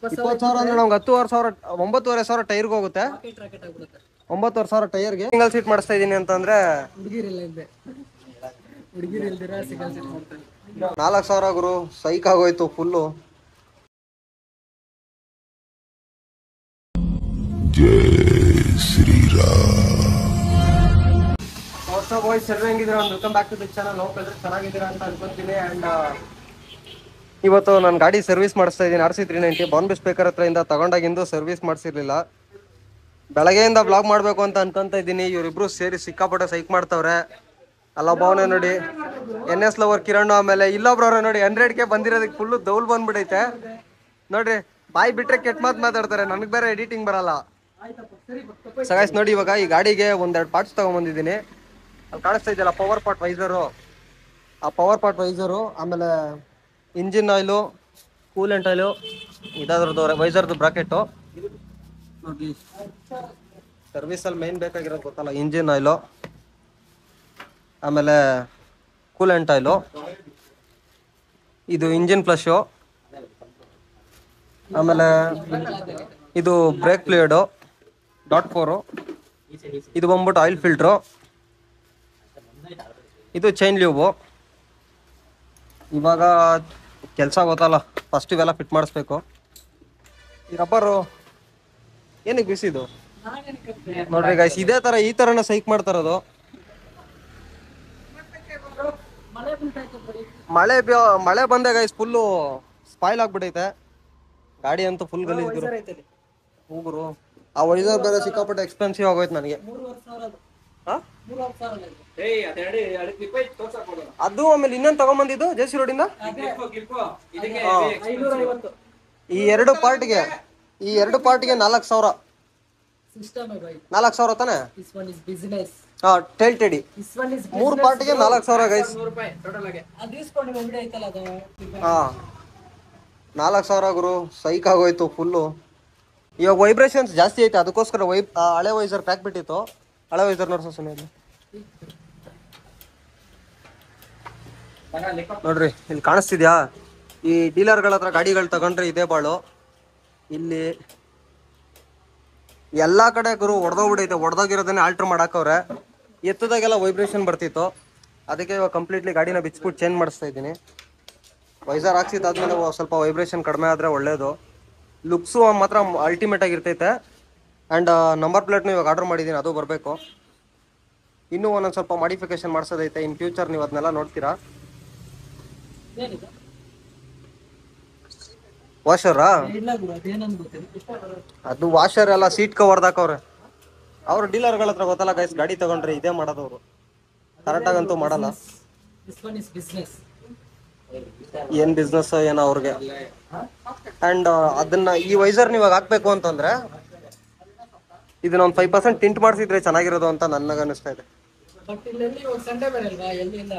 ಇಪ್ಪತ್ತು ಸಾವಿರ ಅಂದ್ರೆ ನಮ್ಗೆ ಹತ್ತುವರೆ ಸಾವಿರ ಒಂಬತ್ತುವರೆ ಸಾವಿರ ಟೈರ್ಗೆ ಹೋಗುತ್ತೆ ರಾಕೆಟ್ ರಾಕೆಟ್ ಆಗ್ಬಿಡುತ್ತೆ ಒಂಬತ್ತುವರೆ ಸಾವಿರ ಟೈರ್ಗೆ ಸಿಂಗಲ್ ಸೀಟ್ ಮಾಡಿಸ್ತಾ ಇದೀನಿ ಅಂತಂದ್ರೆ ಹುಡುಗಿರಿಲ್ಲ ಹಿಂದೆ ಹುಡುಗಿರು ಇಲ್ದಿರ ಸಿಂಗಲ್ ಸೀಟ್ ಮಾಡ್ತಾರೆ ನಾಲ್ಕು ಸಾವಿರ ಗುರು ಸೈಕ್ ಆಗೋಯ್ತು ಫುಲ್ಲು ವಾಟ್ಸಪ್ ವಾಯ್ಸ್ ಸರ್ವೆ ಹೆಂಗಿದ್ದೀರಾ welcome back to the channel hope ಎಲ್ಲರೂ ಚೆನ್ನಾಗಿದ್ದೀರಾ ಅಂತ ಅನ್ಕೊಂತೀನಿ ಆ್ಯಂಡ್ ಇವತ್ತು ನಾನು ಗಾಡಿ ಸರ್ವಿಸ್ ಮಾಡಿಸ್ತಾ ಇದ್ದೀನಿ R C three ninety Bombay speaker ಹತ್ರದಿಂದ ತಗೊಂಡಾಗಿಂದು ಸರ್ವಿಸ್ ಮಾಡಿಸಿರ್ಲಿಲ್ಲ ಬೆಳಗ್ಗೆಯಿಂದ ಬ್ಲಾಗ್ ಮಾಡಬೇಕು ಅಂತ ಅನ್ಕೊಂತ ಇದ್ದೀನಿ ಇವರಿಬ್ರು ಸೇರಿ ಸಿಕ್ಕಾಪಟ್ಟೆ ಸೈಕ್ ಮಾಡ್ತವ್ರೆ ಅಲ್ಲೊಬ್ಬವನೇ ನೋಡಿ ಎನ್ ಎಸ್ ಲವರ್ ಕಿರಣ್ ಆಮೇಲೆ ಇಲ್ಲೊಬ್ರವ್ರೆ ನೋಡಿ ಹಂಡ್ರೆಡ್ಗೆ ಬಂದಿರೋದಕ್ಕೆ ಫುಲ್ಲು ದೌಲ್ ಬಂದ್ಬಿಡೈತೆ ನೋಡ್ರಿ ಬಾಯಿ ಬಿಟ್ರೆ ಕೆಟ್ಟ ಮಾತು ಮಾತಾಡ್ತಾರೆ ನನಗೆ ಬೇರೆ ಎಡಿಟಿಂಗ್ ಬರಲ್ಲ ಸಗಾಯ್ಸ್ ನೋಡಿ ಇವಾಗ ಈ ಗಾಡಿಗೆ ಒಂದೆರಡು ಪಾರ್ಟ್ಸ್ ತಗೊಂಬಂದಿದ್ದೀನಿ ಅಲ್ಲಿ ಕಾಣಿಸ್ತಾ ಇದೆಯಲ್ಲ ಪವರ್ ಪಾರ್ಟ್ ವೈಸರು ಆ ಪವರ್ ಪಾರ್ಟ್ ವೈಸರು ಆಮೇಲೆ ಇಂಜಿನ್ ಆಯಿಲು ಕೂಲೆಂಟ್ ಆಯಿಲು ಇದಾದ್ರದ್ದು ವೈಸರ್ದು ಬ್ರಾಕೆಟು ನೋಡಿ ಸರ್ವಿಸಲ್ಲಿ ಮೇನ್ ಬೇಕಾಗಿರೋದು ಗೊತ್ತಲ್ಲ ಇಂಜಿನ್ ಆಯಿಲು ಆಮೇಲೆ ಕೂಲೆಂಟ್ ಆಯಿಲು ಇದು ಇಂಜಿನ್ ಫ್ಲಶು ಆಮೇಲೆ ಇದು ಬ್ರೇಕ್ ಪ್ಲೇಡು ಡಾಟ್ ಫೋರು ಇದು ಬಂದ್ಬಿಟ್ಟು ಆಯಿಲ್ ಫಿಲ್ಟ್ರು ಇದು ಚೈನ್ ಲ್ಯೂಬು ಇವಾಗ ಕೆಲಸ ಗೊತ್ತಲ್ಲ ಫಸ್ಟ್ ಇವೆಲ್ಲ ಫಿಟ್ ಮಾಡಿಸ್ಬೇಕು ಈ ರಬ್ಬರು ಏನಕ್ಕೆ ಬಿಸಿದು ನೋಡ್ರಿ ಗೈಸ್ ಇದೇ ತರ ಈ ತರನ ಸೈಕ್ ಮಾಡ್ತಾರದು ಮಳೆ ಬಿಲ್ಟಾಯ್ತು ಬರೀ ಮಳೆ ಬ್ಯೋ- ಮಳೆ ಬಂದೆ ಗೈಸ್ ಫುಲ್ಲು ಸ್ಪಾಯ್ಲ್ ಆಗ್ಬಿಟ್ಟೈತೆ ಗಾಡಿ ಅಂತೂ ಫುಲ್ ಗಲೀಜ್ ಗುರು ಐತಲ್ಲಿ ಹೋಗುರು ಆ ವೈಸರ್ ಬೇರೆ ಸಿಕ್ಕಾಪಟ್ಟೆ ಎಕ್ಸ್ಪೆನ್ಸಿವ್ ಆಗೋಯ್ತು ನನಗೆ ಮೂರುವರೆ ಸಾವಿರ ಅದು ಹಾ? ಮೂರುವರೆ ಸಾವಿರ ಅಲ್ಲ ಇದು. ಅದು ಆಮೇಲೆ ಇನ್ನೊಂದು ತಗೊಂಬಂದಿದ್ದು ಜೆ ಸಿ ರೋಡಿಂದ ಐನೂರ ಐವತ್ತು ಈ ಎರಡು ಪಾರ್ಟ್ಗೆ ಈ ಎರಡು ಪಾರ್ಟ್ಗೆ ನಾಲ್ಕು ಸಾವಿರ ಸಿಸ್ಟಮ್ ಬೈ ನಾಲ್ಕು ಸಾವಿರ ತಾನೆ ದಿಸ್ ಒನ್ ಇಸ್ ಬಿಸಿನೆಸ್ ಹಾ tail tidy this one is ಮೂರು ಪಾರ್ಟ್ಗೆ ನಾಲ್ಕು ಸಾವಿರ ಗೈಸ್ ರೂಪಾಯಿ ಟೋಟಲ್ ಆಗಿ ಅದು ಇಸ್ಕೊಂಡು ಅಂಗಡಿ ಐತಲ್ಲ ಅದು ಹಾ ನಾಲ್ಕು ಸಾವಿರ ಗುರು ಸೈಕ್ ಆಗೋಯ್ತು ಫುಲ್ಲು ಇವಾಗ ವೈಬ್ರೇಷನ್ಸ್ ಜಾಸ್ತಿ ಐತೆ ಅದಕ್ಕೋಸ್ಕರ ವೈಬ್ ಆ ಹಳೆ ವೈಸರ್ ಪ್ಯಾಕ್ ಬಿಟ್ಟಿತ್ತು ಹಳೆ ವೈಸರ್ ನೋಡ್ಸೋ ಸುಮ್ಮನೆ ನೋಡ್ರಿ ಇಲ್ಲಿ ಕಾಣಿಸ್ತಿದ್ಯಾ ಈ ಡೀಲರ್ಗಳ ಹತ್ರ ಗಾಡಿಗಳು ತಗೊಂಡ್ರೆ ಇದೇ ಬಾಳು ಇಲ್ಲಿ ಎಲ್ಲಾ ಕಡೆ ಗುರು ಹೊಡೆದೋಗ್ಬಿಡೈತೆ ಹೊಡೆದೋಗಿರೋದನ್ನೇ ಆಲ್ಟ್ರ್ ಮಾಡಾಕವ್ರೆ ಎತ್ತದಾಗೆಲ್ಲ ವೈಬ್ರೇಷನ್ ಬರ್ತಿತ್ತು ಅದಕ್ಕೆ ಇವಾಗ ಕಂಪ್ಲೀಟ್ಲಿ ಗಾಡಿನ ಬಿಚ್ಬಿಟ್ಟು ಚೇಂಜ್ ಮಾಡಿಸ್ತಾ ಇದ್ದೀನಿ ವೈಸರ್ ಹಾಕ್ಸಿದ್ದಾದ್ಮೇಲೆ ಒ- ಸ್ವಲ್ಪ ವೈಬ್ರೇಷನ್ ಕಡಿಮೆ ಆದರೆ ಒಳ್ಳೇದು ಲುಕ್ಸು ಮಾತ್ರ ಅಲ್ಟಿಮೇಟ್ ಆಗಿರ್ತೈತೆ ಆ್ಯಂಡ್ ನಂಬರ್ ಪ್ಲೇಟ್ನು ಇವಾಗ ಆರ್ಡರ್ ಮಾಡಿದ್ದೀನಿ ಅದು ಬರಬೇಕು ಇನ್ನೂ ಒಂದೊಂದು ಸ್ವಲ್ಪ ಮಾಡಿಫಿಕೇಶನ್ ಮಾಡಿಸೋದೈತೆ ಇನ್ ಫ್ಯೂಚರ್ ನೀವು ಅದನ್ನೆಲ್ಲ ನೋಡ್ತೀರಾ ಏನಿದೆ ವಾಷರಾ ಇಲ್ಲ ಗುರು ಅದೇನಂದ್ ಗೊತ್ತಿಲ್ಲ ಅದು ವಾಷರ್ ಎಲ್ಲ ಸೀಟ್ ಕವರ್ದು ಹಾಕವ್ರೆ ಅವ್ರು ಡೀಲರ್ಗಳ ಹತ್ರ ಗೊತ್ತಲ್ಲ ಗೈಸ್ ಗಾಡಿ ತಗೊಂಡ್ರೆ ಇದೇ ಮಾಡೋದವ್ರು ಕರೆಕ್ಟಾಗಂತೂ ಮಾಡಲ್ಲ ದಿಸ್ ಒನ್ ಇಸ್ ಬಿಸ್ನೆಸ್ ಏನ್ ಬಿಸ್ನೆಸ್ ಏನೋ ಅವ್ರಿಗೆ ಅಂಡ್ ಅದನ್ನ ಈ ವೈಸರ್ ನೀವು ಇವಾಗ ಹಾಕ್ಬೇಕು ಅಂತಂದ್ರೆ ಇದನ್ನ ಒಂದು ಫೈವ್ ಪರ್ಸೆಂಟ್ ಟಿಂಟ್ ಮಾಡಿಸಿದ್ರೆ ಚೆನ್ನಾಗಿರೋದು ಅಂತ ನನಗೆ ಅನಿಸ್ತಾ ಇದೆ ಬಟ್ ಇಲ್ಲೆಲ್ಲಿ ಇವಾಗ ಸಂಡೆ ಬೇರೆ ಅಲ್ವಾ ಎಲ್ಲಿ ಇಲ್ಲ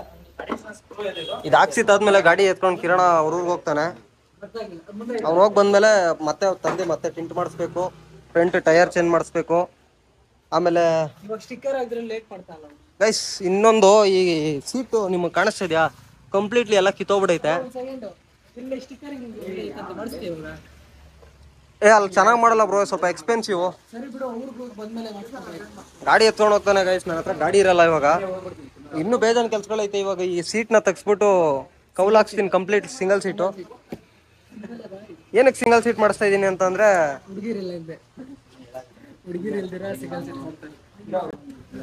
ಇದು ಹಾಕ್ಸಿದ್ದಾದ್ಮೇಲೆ ಗಾಡಿ ಎತ್ಕೊಂಡು ಕಿರಣ ಅವ್ರ ಊರಿಗೆ ಹೋಗ್ತಾನೆ ಗೊತ್ತಾಗಿಲ್ಲ ಮುಂದೆ ಅವ್ನು ಹೋಗಿ ಬಂದ್ಮೇಲೆ ಮತ್ತೆ ಅವ್ರ್ ತಂದೆ ಮತ್ತೆ ಟಿಂಟ್ ಮಾಡಿಸ್ಬೇಕು ಫ್ರಂಟ್ ಟೈರ್ ಚೇಂಜ್ ಮಾಡಿಸ್ಬೇಕು ಆಮೇಲೆ ಇವಾಗ ಸ್ಟಿಕ್ಕರ್ ಆಗಿದ್ರೆ ಲೇಟ್ ಮಾಡ್ತಾನಲ್ಲ ಗೈಸ್ ಇನ್ನೊಂದು ಈ ಸೀಟು ನಿಮಗೆ ಕಾಣಿಸ್ತಿದ್ಯಾ ಕಂಪ್ಲೀಟ್ಲಿ ಎಲ್ಲ ಕಿತ್ತೋಗ್ಬಿಡೈತೆ ಒಂದು ಸೆಕೆಂಡ್ ಇಲ್ಲಿ ಸ್ಟಿಕ್ಕರಿಂಗ್ ಅಂತ ಮಾಡಿಸ್ತೀವಿ ಇವಾಗ ಏ ಅಲ್ಲಿ ಚೆನ್ನಾಗಿ ಮಾಡಲ್ಲ ಬ್ರೋ ಸ್ವಲ್ಪ ಎಕ್ಸ್ಪೆನ್ಸಿವ್ ಸರಿ ಬಿಡು ಊರಿಗೆ ಹೋಗಿ ಬಂದ್ಮೇಲೆ ಮಾಡ್ಸ್ಕೊಬೇಕು ಗಾಡಿ ಎತ್ಕೊಂಡು ಹೋಗ್ತಾನೆ ಗೈಸ್ ನನ್ನ ಹತ್ರ ಗಾಡಿ ಇರಲ್ಲ ಇವಾಗ ಇನ್ನೂ ಬೇಜಾನ್ ಕೆಲ್ಸಗಳೈತೆ ಇವಾಗ ಈ ಸೀಟ್ನ ತೆಗ್ಸ್ಬಿಟ್ಟು ಕೌಲ್ ಹಾಕ್ಸ್ತೀನಿ ಕಂಪ್ಲೀಟ್ ಸಿಂಗಲ್ ಸೀಟು ಏನಕ್ಕೆ ಸಿಂಗಲ್ ಸೀಟ್ ಮಾಡಿಸ್ತಾ ಇದ್ದೀನಿ ಅಂತಂದ್ರೆ ಹುಡುಗಿರಿಲ್ಲ ಹಿಂದೆ ಹುಡುಗಿರು ಇಲ್ದಿರ ಸಿಂಗಲ್ ಸೀಟ್ ಮಾಡ್ತಾರೆ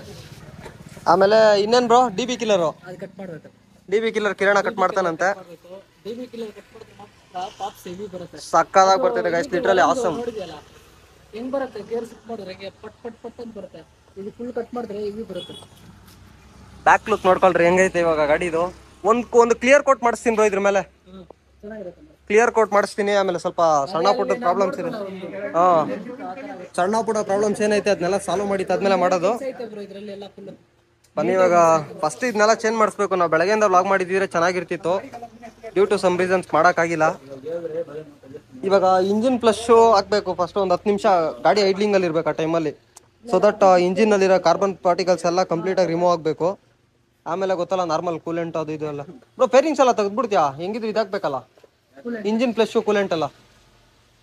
ಆಮೇಲೆ ಇನ್ನೇನು ಬ್ರೋ ಡಿ ಬಿ ಕಿಲ್ಲರು ಅದು ಕಟ್ ಮಾಡ್ಬೇಕು D B killer Kiran cut ಮಾಡ್ತಾನಂತೆ ಮಾಡ್ಬೇಕು ಡಿ ಬಿ ಕಿಲರ್ ಕಟ್ ಮಾಡಿದ್ರೆ ಮಾತ್ರ ಪಾಪ್ಸ್ ಹೆವಿ ಬರುತ್ತೆ ಸಕ್ಕದಾಗಿ ಬರ್ತಿದೆ ಗೈಸ್ ಲಿಟ್ರಲಿ ಆಸಮ್ ನೋಡಿದ್ಯಲ್ಲ ಹೆಂಗ್ ಬರುತ್ತೆ ಗೇರ್ ಶಿಫ್ಟ್ ಮಾಡಿದ್ರೆ ಹೆಂಗೆ ಪಟ್ ಪಟ್ ಪಟ್ ಅಂತ ಬರುತ್ತೆ ಇದು ಫುಲ್ ಕಟ್ ಮಾಡಿದ್ರೆ ಹೆವಿ ಬರುತ್ತೆ ಬ್ಯಾಕ್ ಲುಕ್ ನೋಡ್ಕೊಳ್ರಿ ಹೆಂಗೈತೆ ಇವಾಗ ಗಾಡಿದು ಒಂದು ಒಂದು ಕ್ಲಿಯರ್ ಕೋಟ್ ಮಾಡಿಸ್ತೀನಿ ಬ್ರೋ ಇದ್ರ ಮೇಲೆ ಹ್ಮ್ ಚೆನ್ನಾಗಿರುತ್ತೆ ಕ್ಲಿಯರ್ ಕೋಟ್ ಮಾಡಿಸ್ತೀನಿ ಆಮೇಲೆ ಸ್ವಲ್ಪ ಸಣ್ಣ ಪುಟ್ಟ ಪ್ರಾಬ್ಲಮ್ಸ್ ಇದೆ ಹಾಂ ಸಣ್ಣ ಪುಟ್ಟ ಪ್ರಾಬ್ಲಮ್ಸ್ ಏನೈತೆ ಅದನ್ನೆಲ್ಲ ಸಾಲ್ವ್ ಮಾಡಿ ಆದ್ಮೇಲೆ ಮಾಡೋದು ಐತೆ ಬ್ರೋ ಇದರಲ್ಲಿ ಎಲ್ಲ ಫುಲ್ ಬನ್ನಿ ಇವಾಗ ಫಸ್ಟ್ ಇದನ್ನೆಲ್ಲ ಚೇಂಜ್ ಮಾಡಿಸ್ಬೇಕು ನಾವು ಬೆಳಗ್ಗೆಯಿಂದ ವ್ಲಾಗ್ ಮಾಡಿದ್ರೆ ಚೆನ್ನಾಗಿರ್ತಿತ್ತು ಡ್ಯೂ ಟು ಸಮ್ ರೀಸನ್ಸ್ ಮಾಡೋಕ್ಕಾಗಿಲ್ಲ ಇವಾಗ ಇಂಜಿನ್ ಪ್ಲಸ್ಸು ಹಾಕ್ಬೇಕು ಫಸ್ಟ್ ಒಂದು ಹತ್ತು ನಿಮಿಷ ಗಾಡಿ ಐಡ್ಲಿಂಗಲ್ಲಿ ಇರ್ಬೇಕು ಆ ಟೈಮಲ್ಲಿ ಸೊ ದಟ್ ಇಂಜಿನಲ್ಲಿರೋ ಕಾರ್ಬನ್ ಪಾರ್ಟಿಕಲ್ಸ್ ಎಲ್ಲ ಕಂಪ್ಲೀಟಾಗಿ ರಿಮೂವ್ ಆಗಬೇಕು ಆಮೇಲೆ ಗೊತ್ತಲ್ಲ ನಾರ್ಮಲ್ ಕೂಲೆಂಟ್ ಅದು ಇದು ಎಲ್ಲ ಬ್ರೋ ಫೇರಿಂಗ್ಸ್ ಎಲ್ಲ ತೆಗೆದ್ಬಿಡ್ತೀಯಾ ಹೆಂಗಿದ್ರು ಇದಾಗಬೇಕಲ್ಲ ಇಂಜಿನ್ ಪ್ಲಸ್ಸು ಕೂಲೆಂಟ್ ಎಲ್ಲ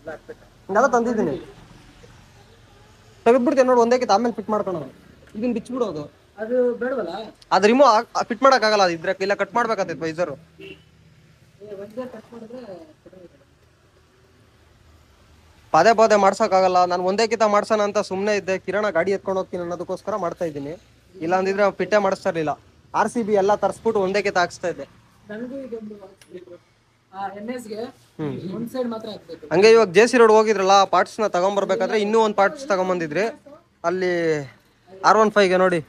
ಹಿಂಗೆಲ್ಲ ತಂದಿದ್ದೀನಿ ತೆಗೆದ್ಬಿಡ್ತೀನಿ ನೋಡಿ ಒಂದೇ ಕಿತ್ತು ಆಮೇಲೆ ಫಿಟ್ ಮಾಡ್ಕೊಳೋದು ಇದನ್ನ ಬಿಚ್ಚಿಬಿಡೋದು ಅದು ಬೇಡವಲ್ಲ ಅದು ರಿಮೂವ್ ಫಿಟ್ ಮಾಡೋಕ್ಕಾಗಲ್ಲ ಅದು ಇದ್ರೆ ಇಲ್ಲ ಕಟ್ ಮಾಡ್ಬೇಕಾಗ್ತೈತೆ ವೈಸರು ಒಂದೇ ಕಟ್ ಮಾಡಿದ್ರೆ ಪದೇ ಪದೇ ಮಾಡ್ಸೋಕ್ಕಾಗಲ್ಲ ನಾನು ಒಂದೇ ಕಿತ ಮಾಡ್ಸೋಣ ಅಂತ ಸುಮ್ಮನೆ ಇದ್ದೆ ಕಿರಣ ಗಾಡಿ ಎತ್ಕೊಂಡು ಹೋಗ್ತೀನಿ ಅನ್ನೋದಕ್ಕೋಸ್ಕರ ಮಾಡ್ತಾ ಇದ್ದೀನಿ ಇಲ್ಲ ಅಂದಿದ್ರೆ ಪಿಟ್ಟೆ ಮಾಡಿಸ್ತಾ ಇರಲಿಲ್ಲ ಆರ್ ಸಿ ಬಿ ಎಲ್ಲ ತರಿಸ್ಬಿಟ್ಟು ಒಂದೇ ಕಿತ ಹಾಕ್ಸ್ತಾ ಇದ್ದೆ ನನಗೂ ಇದೊಂದು ಹಾಕ್ಸ್ಬೇಕು. ಆ ಎನ್ ಎಸ್ಗೆ ಒಂದ್ ಸೈಡ್ ಮಾತ್ರ ಹಾಕ್ಬೇಕು ಹಂಗೆ ಇವಾಗ ಜೆ ಸಿ ರೋಡ್ ಹೋಗಿದ್ರಲ್ಲ ಪಾರ್ಟ್ಸ್ನ ತಗೊಂಬರ್ಬೇಕಾದ್ರೆ ಇನ್ನೂ ಒಂದು ಪಾರ್ಟ್ಸ್ ತಗೊಂಬಂದಿದ್ರಿ ಅಲ್ಲಿ ಆರ್ ಒನ್ ಫೈವ್ಗೆ ನೋಡಿ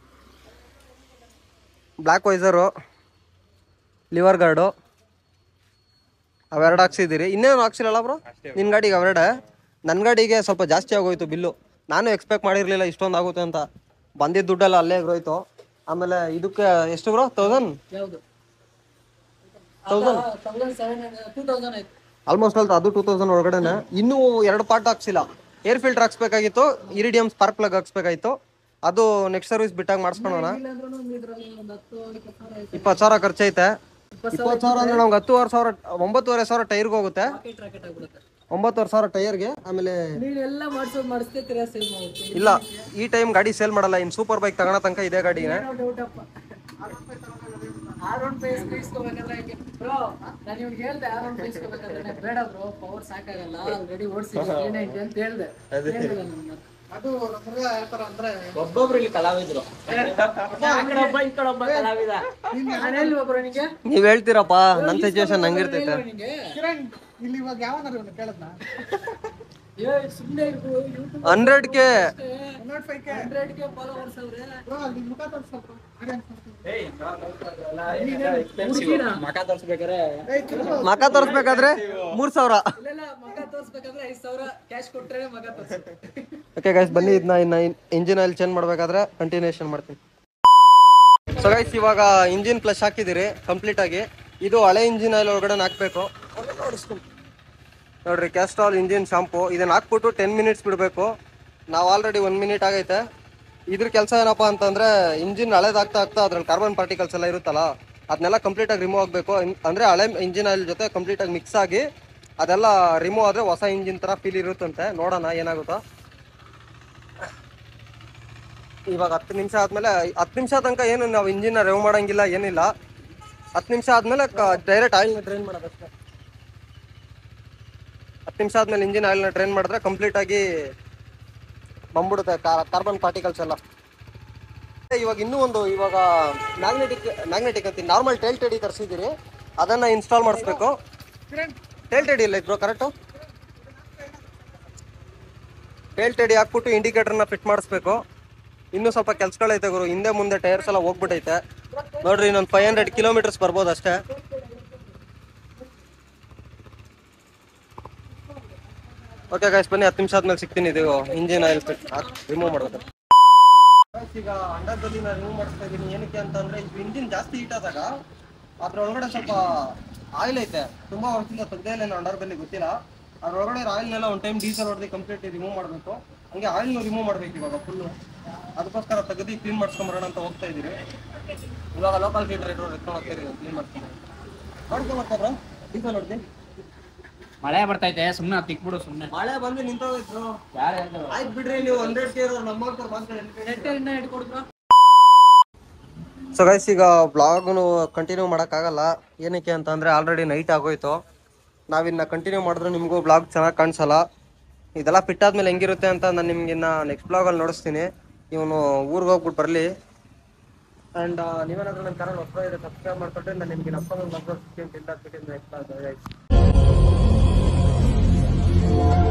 ಬ್ಲ್ಯಾಕ್ ವೈಸರು ಲಿವರ್ ಗಾರ್ಡು ಅವೆರಡು ಹಾಕ್ಸಿದ್ದೀರಿ ಇನ್ನೇನು ಹಾಕ್ಸಿರಲ್ಲ ಬ್ರೋ ನಿನ್ನ ಗಾಡಿಗೆ ಅವೆರಡೆ ನನ್ನ ಗಾಡಿಗೆ ಸ್ವಲ್ಪ ಜಾಸ್ತಿ ಆಗೋಯ್ತು ಬಿಲ್ಲು ನಾನು ಎಕ್ಸ್ಪೆಕ್ಟ್ ಮಾಡಿರಲಿಲ್ಲ ಇಷ್ಟೊಂದು ಆಗುತ್ತೆ ಅಂತ ಬಂದಿದ್ದ ದುಡ್ಡೆಲ್ಲ ಅಲ್ಲೇ ಹೋಯ್ತು ಆಮೇಲೆ ಇದಕ್ಕೆ ಎಷ್ಟು ಬ್ರೋ ತೌಸಂಡ್ ಯಾವುದು ತೌಸಂಡ್ ಸೆವೆನ್ ಟೂ ತೌಸಂಡ್ ಆಯ್ತು ಆಲ್ಮೋಸ್ಟ್ ಅಲ್ ಅದು ಟೂ ತೌಸಂಡ್ ಒಳಗಡೆನೆ ಇನ್ನೂ ಎರಡು ಪಾರ್ಟ್ ಹಾಕ್ಸಿಲ್ಲ ಏರ್ ಫಿಲ್ಟರ್ ಹಾಕ್ಸ್ಬೇಕಾಗಿತ್ತು ಇರಿಡಿಯಂ ಸ್ಪಾರ್ಕ್ ಪ್ಲಗ್ ಹಾಕ್ಸ್ಬೇಕಾಗಿತ್ತು ಅದು ನೆಕ್ಸ್ಟ್ ಸರ್ವಿಸ್ ಬಿಟ್ಟಾಗ ಮಾಡಿಸ್ಕೊಳೋಣ ಇಲ್ಲಾಂದ್ರೂ ಇದ್ರಲ್ಲಿ ಒಂದು ಹತ್ತು ಇಪ್ಪತ್ತು ಸಾವಿರ ಆಯ್ತು ಇಪ್ಪತ್ತು ಸಾವಿರ ಖರ್ಚೈತೆ ಇಪ್ಪತ್ತು ಸಾವಿರ ಅಂದ್ರೆ ನಮ್ಗೆ ಹತ್ತುವರೆ ಸಾವಿರ ಒಂಬತ್ತುವರೆ ಸಾವಿರ ಟೈರ್ಗೆ ಹೋಗುತ್ತೆ ರಾಕೆಟ್ ರಾಕೆಟ್ ಆಗ್ಬಿಡುತ್ತೆ ಒಂಬತ್ತುವರೆ ಸಾವಿರ ಟೈರ್ಗೆ ಆಮೇಲೆ ನೀನು ಎಲ್ಲ ಮಾಡ್ಸೋದು ಮಾಡಿಸ್ತೇ ತಿರ್ಗಾ ಸೇವ್ ಮಾಡುತ್ತೆ ಇಲ್ಲ ಈ ಟೈಮ್ ಗಾಡಿ ಸೇಲ್ ಮಾಡಲ್ಲ ಇನ್ನು ಸೂಪರ್ ಬೈಕ್ ತಗೋಣ ತನಕ ಇದೇ ಗಾಡಿಗೆ ಏನೋ ಡೌಟಪ್ಪ ಆರ್ ಒನ್ ಫೈವ್ ಇಸ್ಕೋಬೇಕಾದ್ರೆ ಹಂಗೆ ಬ್ರೋ ನಾನು ಇವ್ನಿಗೆ ಹೇಳ್ದೆ ಆರ್ ಒನ್ ಫೈವ್ ಇಸ್ಕೋಬೇಕಾದ್ರೆ ಬೇಡ ಬ್ರೋ ಪವರ್ ಸಾಕಾಗಲ್ಲ ಆಲ್ರೆಡಿ ಓಡಿಸಿದ್ದೀನಿ ನೈಂಟಿ ಅಂತ ಹೇಳ್ದೆ ಹೇಳ್ಲಿಲ್ಲ ನನ್ನ ಮಾತು. ಅದು ನಮ್ಗೆ ಯಾವ ತರ ಅಂದ್ರೆ ಒಬ್ಬೊಬ್ರು ಇಲ್ಲಿ ಕಲಾವಿದ್ರು ಆ ಕಡೆ ಒಬ್ಬ ಈ ಕಡೆ ಒಬ್ಬ ಕಲಾವಿದ ನಾನು ಎಲ್ಲಿ ಒಬ್ರು ನಿಂಗೆ ನೀವು ಹೇಳ್ತೀರಪ್ಪ ನನ್ನ ಸಿಚುವೇಶನ್ ಹಂಗಿರ್ತೈತೆ ನಿಂಗೆ ಕಿರಣ್ ಇಲ್ಲಿ ಇವಾಗ ಯಾವನಾರು ಇವನು ಕೇಳದ್ನ ಏ ಸುಮ್ಮನೆ YouTube hundred K one five K hundred K followers ಅವ್ರೆ ಬ್ರೋ ಅಲ್ಲಿ ಮುಖ ತೋರ್ಸಪ್ಪ ವಿಡಿಯೋ ಹುಡುಗಿನ ಮಕ ತೋರ್ಸ್ಬೇಕಾರೆ ಏಯ್ ತಿರ್ಗು. ಮಕ ತೋರಿಸ್ಬೇಕಾದ್ರೆ ಮೂರು ಸಾವಿರ ಇಲ್ಲೆಲ್ಲ ಮಗ ತೋರ್ಸ್ಬೇಕಾದ್ರೆ ಐದ್ ಸಾವಿರ ಕ್ಯಾಶ್ ಕೊಟ್ರೆ ಮಗ ತೋರ್ಸ್ಬೇಕು ಓಕೆ ಗೈಸ್ ಬನ್ನಿ ಇದನ್ನ ಇನ್ನ ಇಂಜಿನ್ ಆಯಿಲ್ ಚೇಂಜ್ ಮಾಡಬೇಕಾದ್ರೆ ಕಂಟಿನ್ಯೂಷನ್ ಮಾಡ್ತೀನಿ ಸೊ ಗೈಸ್ ಇವಾಗ ಇಂಜಿನ್ ಪ್ಲಸ್ ಹಾಕಿದ್ದೀರಿ ಕಂಪ್ಲೀಟ್ ಆಗಿ ಇದು ಹಳೆ ಇಂಜಿನ್ ಆಯಿಲ್ ಒಳಗಡೆ ಹಾಕ್ಬೇಕು ನೋಡ್ರಿ ಕ್ಯಾಸ್ಟ್ರಾಲ್ ಇಂಜಿನ್ ಶಾಂಪು ಇದನ್ನ ಹಾಕ್ಬಿಟ್ಟು ಟೆನ್ ಮಿನಿಟ್ಸ್ ಬಿಡಬೇಕು ನಾವು ಆಲ್ರೆಡಿ ಒನ್ ಮಿನಿಟ್ ಆಗೈತೆ ಇದ್ರ ಕೆಲಸ ಏನಪ್ಪ ಅಂತಂದ್ರೆ ಇಂಜಿನ್ ಹಳೇದಾಗ್ತಾ ಆಗ್ತಾ ಅದ್ರಲ್ಲಿ ಕಾರ್ಬನ್ ಪಾರ್ಟಿಕಲ್ಸ್ ಎಲ್ಲ ಇರುತ್ತಲ್ಲ ಅದನ್ನೆಲ್ಲ ಕಂಪ್ಲೀಟಾಗಿ ರಿಮೂವ್ ಆಗಬೇಕು ಅಂದರೆ ಹಳೆ ಇಂಜಿನ್ ಆಯಿಲ್ ಜೊತೆ ಕಂಪ್ಲೀಟಾಗಿ ಮಿಕ್ಸ್ ಆಗಿ ಅದೆಲ್ಲ ರಿಮೂವ್ ಆದರೆ ಹೊಸ ಇಂಜಿನ್ ಥರ ಫೀಲ್ ಇರುತ್ತಂತೆ ನೋಡೋಣ ಏನಾಗುತ್ತೋ ಇವಾಗ ಹತ್ತು ನಿಮಿಷ ಆದ್ಮೇಲೆ ಹತ್ತು ನಿಮಿಷ ತನಕ ಏನು ನಾವು ಇಂಜಿನ್ ರೆವ್ ಮಾಡಂಗಿಲ್ಲ ಏನಿಲ್ಲ ಹತ್ತು ನಿಮಿಷ ಆದ್ಮೇಲೆ ಡೈರೆಕ್ಟ್ ಆಯಿಲ್ನ ಡ್ರೈನ್ ಮಾಡೋದಷ್ಟೇ ಹತ್ತು ನಿಮಿಷ ಆದ್ಮೇಲೆ ಇಂಜಿನ್ ಆಯಿಲ್ನ ಡ್ರೈನ್ ಮಾಡಿದ್ರೆ ಕಂಪ್ಲೀಟ್ ಆಗಿ ಬಂದ್ಬಿಡುತ್ತೆ ಕಾರ್ಬನ್ ಪಾರ್ಟಿಕಲ್ಸ್ ಎಲ್ಲ ಇವಾಗ ಇನ್ನೂ ಒಂದು ಇವಾಗ ಮ್ಯಾಗ್ನೆಟಿಕ್ ಮ್ಯಾಗ್ನೆಟಿಕ್ ಅಂತೀನಿ ನಾರ್ಮಲ್ ಟೇಲ್ ಟೆಡಿ ತರಿಸಿದ್ದೀರಿ ಅದನ್ನ ಇನ್ಸ್ಟಾಲ್ ಮಾಡಿಸ್ಬೇಕು ಟೇಲ್ ಟೆಡಿ ಇಲ್ಲ ಇದ್ರು ಕರೆಕ್ಟು ಟೇಲ್ ಟೆಡಿ ಹಾಕ್ಬಿಟ್ಟು ಇಂಡಿಕೇಟರ್ನ ಫಿಟ್ ಮಾಡಿಸ್ಬೇಕು ಇನ್ನೂ ಸ್ವಲ್ಪ ಕೆಲ್ಸಗಳೈತೆ ಗುರು ಹಿಂದೆ ಮುಂದೆ ಟೈರ್ಸ್ ಎಲ್ಲ ಹೋಗ್ಬಿಟ್ಟೈತೆ ನೋಡ್ರಿ ಇನ್ನೊಂದು ಫೈವ್ ಹಂಡ್ರೆಡ್ ಕಿಲೋಮೀಟರ್ಸ್ ಬರ್ಬೋದು ಅಷ್ಟೇ ಓಕೆ ಗೈಸ್ ಬನ್ನಿ ಹತ್ತು ನಿಮಿಷ ಆದ್ಮೇಲೆ ಸಿಗ್ತೀನಿ ಇದು ಇಂಜಿನ್ ಆಯಿಲ್ ಫಿಟ್ ರಿಮೂವ್ ಮಾಡೋದು ಈಗ ಅಂಡರ್ದಲ್ಲಿ ನಾನು ರಿಮೂವ್ ಮಾಡಿಸ್ತಾ ಇದ್ದೀನಿ ಏನಕ್ಕೆ ಅಂತಂದ್ರೆ ಇದು ಇಂಜಿನ್ ಜಾಸ್ತಿ ಹೀಟ್ ಆದಾಗ ಅದ್ರೊಳಗಡೆ ಸ್ವಲ್ಪ ಆಯಿಲ್ ಐತೆ ತುಂಬಾ ವರ್ಷದಿಂದ ತೆಗ್ದೇ ಇಲ್ಲ ಅಂಡರ್ದಲ್ಲಿ ಗೊತ್ತಿಲ್ಲ ಅದ್ರೊಳಗಡೆ ಆಯಿಲ್ನೆಲ್ಲ ಒಂದು ಟೈಮ್ ಡೀಸೆಲ್ ಹೊಡೆದು ಕಂಪ್ಲೀಟ್ ರಿಮೂವ್ ಮಾಡಬೇಕು ಹಂಗೆ ಆಯಿಲ್ನ ರಿಮೂವ್ ಮಾಡ್ಬೇಕು ಇವಾಗ ಫುಲ್ಲು ಅದಕ್ಕೋಸ್ಕರ ತೆಗೆದು ಕ್ಲೀನ್ ಮಾಡ್ಸ್ಕೊಂಬರೋಣ ಅಂತ ಹೋಗ್ತಾ ಇದ್ದೀರಿ ಇವಾಗ ಲೋಕಲ್ ಫೀಲ್ಟರ್ ಇಟ್ಟು ಎತ್ಕೊಂಡು ಹೋಗ್ತೀರಿ ಕ್ಲೀನ್ ಮಾಡ್ಕೊಂಡು ನೋಡ್ಕೊಂಬರ್ತಾರ ಡೀಸೆಲ್ ಹೊಡೆದು ಮಳೆ ಬರ್ತೈತೆ ಸುಮ್ನೆ ತಿಕ್ಬಿಡು ಸುಮ್ನೆ ಮಳೆ ಬಂದು ನಿಂತೋಗಿತ್ತು ಯಾರು ಹೇಳಿದ್ರು ಆಯ್ತು ಬಿಡ್ರಿ ನೀವು ಹಂಡ್ರೆಡ್ ಕೆ ನಮ್ಮ ನೆಟ್ಟರಿಂದ ಹಿಡ್ಕೊಡ್ಬ್ರೋ ಸೊ ಗೈಸ್ ಈಗ ಬ್ಲಾಗ್ನು ಕಂಟಿನ್ಯೂ ಮಾಡೋಕ್ಕಾಗಲ್ಲ ಏನಕ್ಕೆ ಅಂತಂದರೆ ಆಲ್ರೆಡಿ ನೈಟ್ ಆಗೋಯ್ತು ನಾವಿನ್ನ ಕಂಟಿನ್ಯೂ ಮಾಡಿದ್ರೆ ನಿಮಗೂ ಬ್ಲಾಗ್ ಚೆನ್ನಾಗಿ ಕಾಣಿಸಲ್ಲ ಇದೆಲ್ಲ ಬಿಟ್ಟಾದ್ಮೇಲೆ ಹೆಂಗಿರುತ್ತೆ ಅಂತ ನಾನು ನಿಮ್ಗಿನ್ನ ನೆಕ್ಸ್ಟ್ ಬ್ಲಾಗಲ್ಲಿ ನೋಡಿಸ್ತೀನಿ ಇವನು ಊರಿಗೆ ಹೋಗ್ಬಿಟ್ಟು ಬರಲಿ ಆ್ಯಂಡ್ ನೀವೇನಾದ್ರೂ ನನ್ನ ಚಾನಲ್ ಹೊಸ ಇದೆ ಸಬ್ಸ್ಕ್ರೈಬ್ ಮಾಡ್ಕೊಂಡ್ರೆ ನಾನು ನಿಮಗೆ ನಮ್ಮ ಬ್ಲಾಗ್ ನೆಕ್ಸ್ಟ್